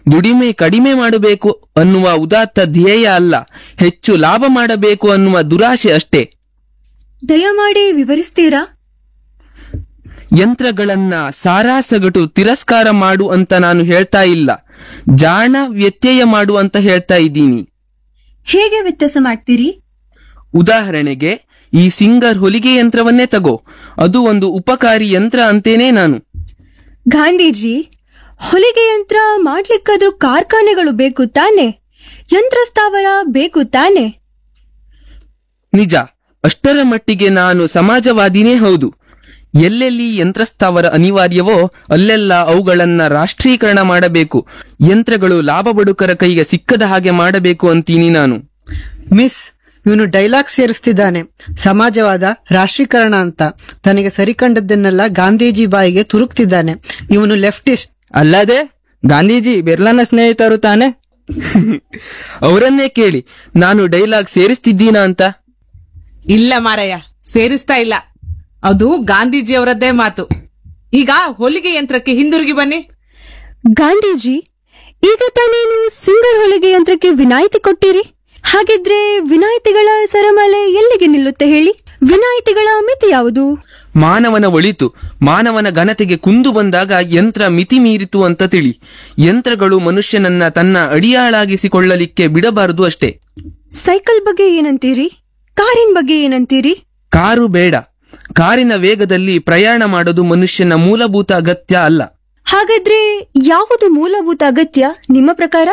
ದುಡಿಮೆ ಕಡಿಮೆ ಮಾಡಬೇಕು ಅನ್ನುವ ಉದಾತ್ತ ಧ್ಯೇಯ ಅಲ್ಲ ಹೆಚ್ಚು ಲಾಭ ಮಾಡಬೇಕು ಅನ್ನುವ ದುರಾಶೆ ಅಷ್ಟೇ ದಯಮಾಡಿ ವಿವರಿಸ್ತೀರಾ ಯಂತ್ರಗಳನ್ನ ಸಾರಾಸಗಟು ತಿರಸ್ಕಾರ ಮಾಡು ಅಂತ ನಾನು ಹೇಳ್ತಾ ಇಲ್ಲ ಜಾಣ ವ್ಯತ್ಯಯ ಮಾಡು ಅಂತ ಹೇಳ್ತಾ ಇದ್ದೀನಿ ಹೇಗೆ ವ್ಯತ್ಯಾಸ ಮಾಡ್ತೀರಿ ಉದಾಹರಣೆಗೆ ಈ ಸಿಂಗರ್ ಹೊಲಿಗೆ ಯಂತ್ರವನ್ನೇ ತಗೋ ಅದು ಒಂದು ಉಪಕಾರಿ ಯಂತ್ರ ಅಂತೇನೆ ನಾನು ಗಾಂಧೀಜಿ ಹೊಲಿಗೆ ಯಂತ್ರ ಮಾಡ್ಲಿಕ್ಕಾದ್ರೂ ಕಾರ್ಖಾನೆಗಳು ಬೇಕು ತಾನೆ ಯಂತ್ರ ಸ್ಥಾವರ ಬೇಕು ತಾನೆ ನಿಜ ಅಷ್ಟರ ಮಟ್ಟಿಗೆ ನಾನು ಸಮಾಜವಾದಿನೇ ಹೌದು ಎಲ್ಲೆಲ್ಲಿ ಯಂತ್ರಸ್ಥಾವರ ಅನಿವಾರ್ಯವೋ ಅಲ್ಲೆಲ್ಲ ಅವುಗಳನ್ನ ರಾಷ್ಟ್ರೀಕರಣ ಮಾಡಬೇಕು ಯಂತ್ರಗಳು ಲಾಭ ಬಡುಕರ ಕೈಗೆ ಸಿಕ್ಕದ ಹಾಗೆ ಮಾಡಬೇಕು ಅಂತೀನಿ ನಾನು ಮಿಸ್ ಇವನು ಡೈಲಾಗ್ ಸೇರಿಸ್ತಿದ್ದಾನೆ ಸಮಾಜವಾದ ರಾಷ್ಟ್ರೀಕರಣ ಅಂತ ತನಗೆ ಸರಿಕಂಡದ್ದನ್ನೆಲ್ಲ ಗಾಂಧೀಜಿ ಬಾಯಿಗೆ ತುರುಕ್ತಿದ್ದಾನೆ ಇವನು ಲೆಫ್ಟಿಸ್ಟ್ ಅಲ್ಲದೆ ಗಾಂಧೀಜಿ ಬಿರ್ಲನ ಸ್ನೇಹಿತರು ತಾನೆ ಅವರನ್ನೇ ಕೇಳಿ ನಾನು ಡೈಲಾಗ್ ಸೇರಿಸ್ತಿದ್ದೀನಾ ಅಂತ ಇಲ್ಲ ಮಾರಯ್ಯ ಸೇರಿಸ್ತಾ ಇಲ್ಲ ಅದು ಗಾಂಧೀಜಿಯವರದ್ದೇ ಮಾತು ಈಗ ಹೊಲಿಗೆ ಯಂತ್ರಕ್ಕೆ ಹಿಂದಿರುಗಿ ಬನ್ನಿ ಗಾಂಧೀಜಿ ಈಗ ತಾನೇನು ಸಿಂಗರ್ ಹೊಲಿಗೆ ಯಂತ್ರಕ್ಕೆ ವಿನಾಯಿತಿ ಕೊಟ್ಟಿರಿ ಹಾಗಿದ್ರೆ ವಿನಾಯಿತಿಗಳ ಸರಮಾಲೆ ಎಲ್ಲಿಗೆ ನಿಲ್ಲುತ್ತೆ ಹೇಳಿ ವಿನಾಯಿತಿಗಳ ಮಿತಿ ಯಾವುದು ಮಾನವನ ಒಳಿತು ಮಾನವನ ಘನತೆಗೆ ಕುಂದು ಬಂದಾಗ ಯಂತ್ರ ಮಿತಿ ಮೀರಿತು ಅಂತ ತಿಳಿ ಯಂತ್ರಗಳು ಮನುಷ್ಯನನ್ನ ತನ್ನ ಅಡಿಯಾಳಾಗಿಸಿಕೊಳ್ಳಲಿಕ್ಕೆ ಬಿಡಬಾರದು ಅಷ್ಟೇ ಸೈಕಲ್ ಬಗ್ಗೆ ಏನಂತೀರಿ ಕಾರಿನ ಬಗ್ಗೆ ಏನಂತೀರಿ ಕಾರು ಬೇಡ ಕಾರಿನ ವೇಗದಲ್ಲಿ ಪ್ರಯಾಣ ಮಾಡೋದು ಮನುಷ್ಯನ ಮೂಲಭೂತ ಅಗತ್ಯ ಅಲ್ಲ ಹಾಗಾದ್ರೆ ಯಾವುದು ಮೂಲಭೂತ ಅಗತ್ಯ ನಿಮ್ಮ ಪ್ರಕಾರ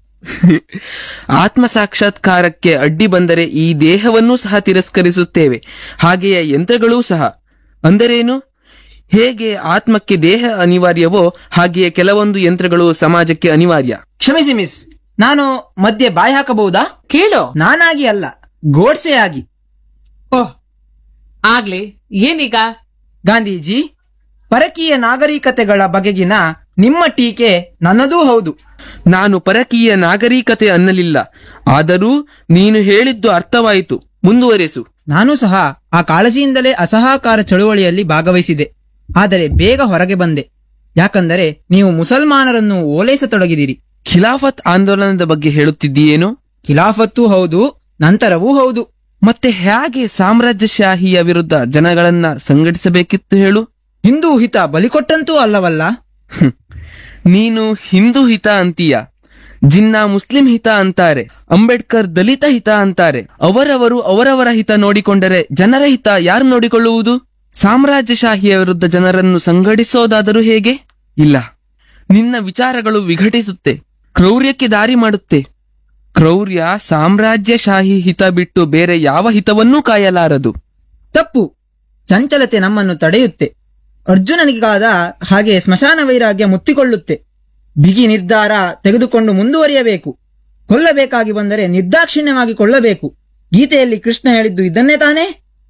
ಆತ್ಮ ಸಾಕ್ಷಾತ್ಕಾರಕ್ಕೆ ಅಡ್ಡಿ ಬಂದರೆ ಈ ದೇಹವನ್ನೂ ಸಹ ತಿರಸ್ಕರಿಸುತ್ತೇವೆ ಹಾಗೆಯೇ ಯಂತ್ರಗಳೂ ಸಹ ಅಂದರೇನು ಹೇಗೆ ಆತ್ಮಕ್ಕೆ ದೇಹ ಅನಿವಾರ್ಯವೋ ಹಾಗೆಯೇ ಕೆಲವೊಂದು ಯಂತ್ರಗಳು ಸಮಾಜಕ್ಕೆ ಅನಿವಾರ್ಯ ಕ್ಷಮಿಸಿ ಮಿಸ್ ನಾನು ಮಧ್ಯೆ ಬಾಯಿ ಹಾಕಬಹುದಾ ಕೇಳು ನಾನಾಗಿ ಅಲ್ಲ ಗೋಡ್ಸೆ ಆಗಿ ಓಹ್ ಆಗ್ಲಿ ಏನೀಗ ಗಾಂಧೀಜಿ ಪರಕೀಯ ನಾಗರಿಕತೆಗಳ ಬಗೆಗಿನ ನಿಮ್ಮ ಟೀಕೆ ನನ್ನದೂ ಹೌದು ನಾನು ಪರಕೀಯ ನಾಗರಿಕತೆ ಅನ್ನಲಿಲ್ಲ ಆದರೂ ನೀನು ಹೇಳಿದ್ದು ಅರ್ಥವಾಯಿತು ಮುಂದುವರೆಸು ನಾನು ಸಹ ಆ ಕಾಳಜಿಯಿಂದಲೇ ಅಸಹಕಾರ ಚಳುವಳಿಯಲ್ಲಿ ಭಾಗವಹಿಸಿದೆ ಆದರೆ ಬೇಗ ಹೊರಗೆ ಬಂದೆ ಯಾಕಂದರೆ ನೀವು ಮುಸಲ್ಮಾನರನ್ನು ಓಲೈಸತೊಡಗಿದಿರಿ ಖಿಲಾಫತ್ ಆಂದೋಲನದ ಬಗ್ಗೆ ಹೇಳುತ್ತಿದ್ದೀಯೇನು ಖಿಲಾಫತ್ತೂ ಹೌದು ನಂತರವೂ ಹೌದು ಮತ್ತೆ ಹೇಗೆ ಸಾಮ್ರಾಜ್ಯಶಾಹಿಯ ವಿರುದ್ಧ ಜನಗಳನ್ನ ಸಂಘಟಿಸಬೇಕಿತ್ತು ಹೇಳು ಹಿಂದೂ ಹಿತ ಬಲಿಕೊಟ್ಟಂತೂ ಅಲ್ಲವಲ್ಲ ಹ್ಮ್. ನೀನು ಹಿಂದೂ ಹಿತ ಅಂತೀಯ ಜಿನ್ನಾ ಮುಸ್ಲಿಂ ಹಿತ ಅಂತಾರೆ ಅಂಬೇಡ್ಕರ್ ದಲಿತ ಹಿತ ಅಂತಾರೆ ಅವರವರು ಅವರವರ ಹಿತ ನೋಡಿಕೊಂಡರೆ ಜನರ ಹಿತ ಯಾರು ನೋಡಿಕೊಳ್ಳುವುದು ಸಾಮ್ರಾಜ್ಯಶಾಹಿಯ ವಿರುದ್ಧ ಜನರನ್ನು ಸಂಘಟಿಸೋದಾದರೂ ಹೇಗೆ ಇಲ್ಲ ನಿನ್ನ ವಿಚಾರಗಳು ವಿಘಟಿಸುತ್ತೆ ಕ್ರೌರ್ಯಕ್ಕೆ ದಾರಿ ಮಾಡುತ್ತೆ ಕ್ರೌರ್ಯ ಸಾಮ್ರಾಜ್ಯಶಾಹಿ ಹಿತ ಬಿಟ್ಟು ಬೇರೆ ಯಾವ ಹಿತವನ್ನೂ ಕಾಯಲಾರದು ತಪ್ಪು ಚಂಚಲತೆ ನಮ್ಮನ್ನು ತಡೆಯುತ್ತೆ ಅರ್ಜುನನಿಗಾದ ಹಾಗೆ ಸ್ಮಶಾನ ವೈರಾಗ್ಯ ಮುತ್ತಿಕೊಳ್ಳುತ್ತೆ ಬಿಗಿ ನಿರ್ಧಾರ ತೆಗೆದುಕೊಂಡು ಮುಂದುವರಿಯಬೇಕು ಕೊಲ್ಲಬೇಕಾಗಿ ಬಂದರೆ ನಿರ್ದಾಕ್ಷಿಣ್ಯವಾಗಿ ಕೊಳ್ಳಬೇಕು ಗೀತೆಯಲ್ಲಿ ಕೃಷ್ಣ ಹೇಳಿದ್ದು ಇದನ್ನೇ ತಾನೇ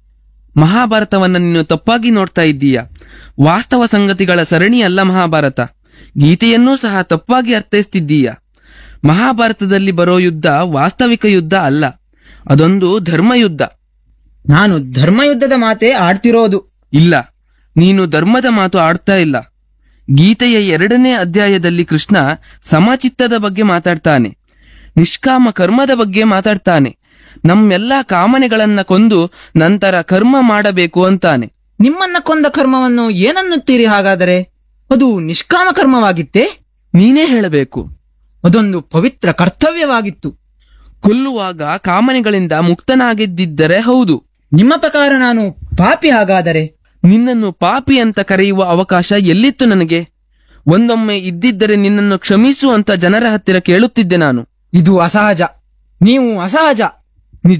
ಮಹಾಭಾರತವನ್ನ ನೀನು ತಪ್ಪಾಗಿ ನೋಡ್ತಾ ಇದ್ದೀಯ ವಾಸ್ತವ ಸಂಗತಿಗಳ ಸರಣಿ ಅಲ್ಲ ಮಹಾಭಾರತ ಗೀತೆಯನ್ನೂ ಸಹ ತಪ್ಪಾಗಿ ಅರ್ಥೈಸ್ತಿದ್ದೀಯ ಮಹಾಭಾರತದಲ್ಲಿ ಬರೋ ಯುದ್ಧ ವಾಸ್ತವಿಕ ಯುದ್ಧ ಅಲ್ಲ ಅದೊಂದು ಧರ್ಮಯುದ್ಧ ನಾನು ಧರ್ಮಯುದ್ಧದ ಮಾತೇ ಆಡ್ತಿರೋದು ಇಲ್ಲ ನೀನು ಧರ್ಮದ ಮಾತು ಆಡ್ತಾ ಇಲ್ಲ ಗೀತೆಯ ಎರಡನೇ ಅಧ್ಯಾಯದಲ್ಲಿ ಕೃಷ್ಣ ಸಮಚಿತ್ತದ ಬಗ್ಗೆ ಮಾತಾಡ್ತಾನೆ ನಿಷ್ಕಾಮ ಕರ್ಮದ ಬಗ್ಗೆ ಮಾತಾಡ್ತಾನೆ ನಮ್ಮೆಲ್ಲ ಕಾಮನೆಗಳನ್ನ ಕೊಂದು ನಂತರ ಕರ್ಮ ಮಾಡಬೇಕು ಅಂತಾನೆ ನಿಮ್ಮನ್ನ ಕೊಂದ ಕರ್ಮವನ್ನು ಏನನ್ನುತ್ತೀರಿ ಹಾಗಾದರೆ ಅದು ನಿಷ್ಕಾಮ ಕರ್ಮವಾಗಿತ್ತೇ ನೀನೇ ಹೇಳಬೇಕು ಅದೊಂದು ಪವಿತ್ರ ಕರ್ತವ್ಯವಾಗಿತ್ತು ಕೊಲ್ಲುವಾಗ ಕಾಮನೆಗಳಿಂದ ಮುಕ್ತನಾಗಿದ್ದಿದ್ದರೆ ಹೌದು ನಿಮ್ಮ ಪ್ರಕಾರ ನಾನು ಪಾಪಿ ಹಾಗಾದರೆ ನಿನ್ನನ್ನು ಪಾಪಿ ಅಂತ ಕರೆಯುವ ಅವಕಾಶ ಎಲ್ಲಿತ್ತು ನನಗೆ ಒಂದೊಮ್ಮೆ ಇದ್ದಿದ್ದರೆ ನಿನ್ನನ್ನು ಕ್ಷಮಿಸು ಅಂತ ಜನರ ಹತ್ತಿರ ಕೇಳುತ್ತಿದ್ದೆ ನಾನು ಇದು ಅಸಹಜ ನೀವು ಅಸಹಜ ನಿಜ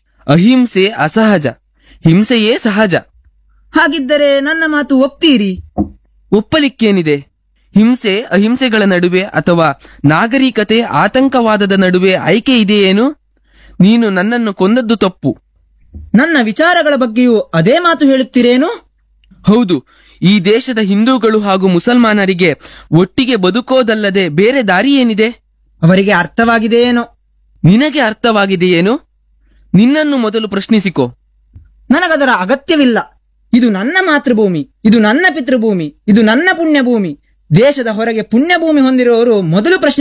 ಅಹಿಂಸೆ ಅಸಹಜ ಹಿಂಸೆಯೇ ಸಹಜ ಹಾಗಿದ್ದರೆ ನನ್ನ ಮಾತು ಒಪ್ತೀರಿ ಒಪ್ಪಲಿಕ್ಕೇನಿದೆ ಹಿಂಸೆ ಅಹಿಂಸೆಗಳ ನಡುವೆ ಅಥವಾ ನಾಗರಿಕತೆ ಆತಂಕವಾದದ ನಡುವೆ ಆಯ್ಕೆ ಇದೆಯೇನು ನೀನು ನನ್ನನ್ನು ಕೊಂದದ್ದು ತಪ್ಪು ನನ್ನ ವಿಚಾರಗಳ ಬಗ್ಗೆಯೂ ಅದೇ ಮಾತು ಹೇಳುತ್ತೀರೇನು ಹೌದು ಈ ದೇಶದ ಹಿಂದೂಗಳು ಹಾಗೂ ಮುಸಲ್ಮಾನರಿಗೆ ಒಟ್ಟಿಗೆ ಬದುಕೋದಲ್ಲದೆ ಬೇರೆ ದಾರಿ ಏನಿದೆ ಅವರಿಗೆ ಅರ್ಥವಾಗಿದೆಯೇನೋ ನಿನಗೆ ಅರ್ಥವಾಗಿದೆಯೇನು ನಿನ್ನನ್ನು ಮೊದಲು ಪ್ರಶ್ನಿಸಿಕೋ ನನಗದರ ಅಗತ್ಯವಿಲ್ಲ ಇದು ನನ್ನ ಮಾತೃಭೂಮಿ ಇದು ನನ್ನ ಪಿತೃಭೂಮಿ ಇದು ನನ್ನ ಪುಣ್ಯಭೂಮಿ ದೇಶದ ಹೊರಗೆ ಪುಣ್ಯಭೂಮಿ ಹೊಂದಿರುವವರು ಮೊದಲು ಪ್ರಶ್ನೆ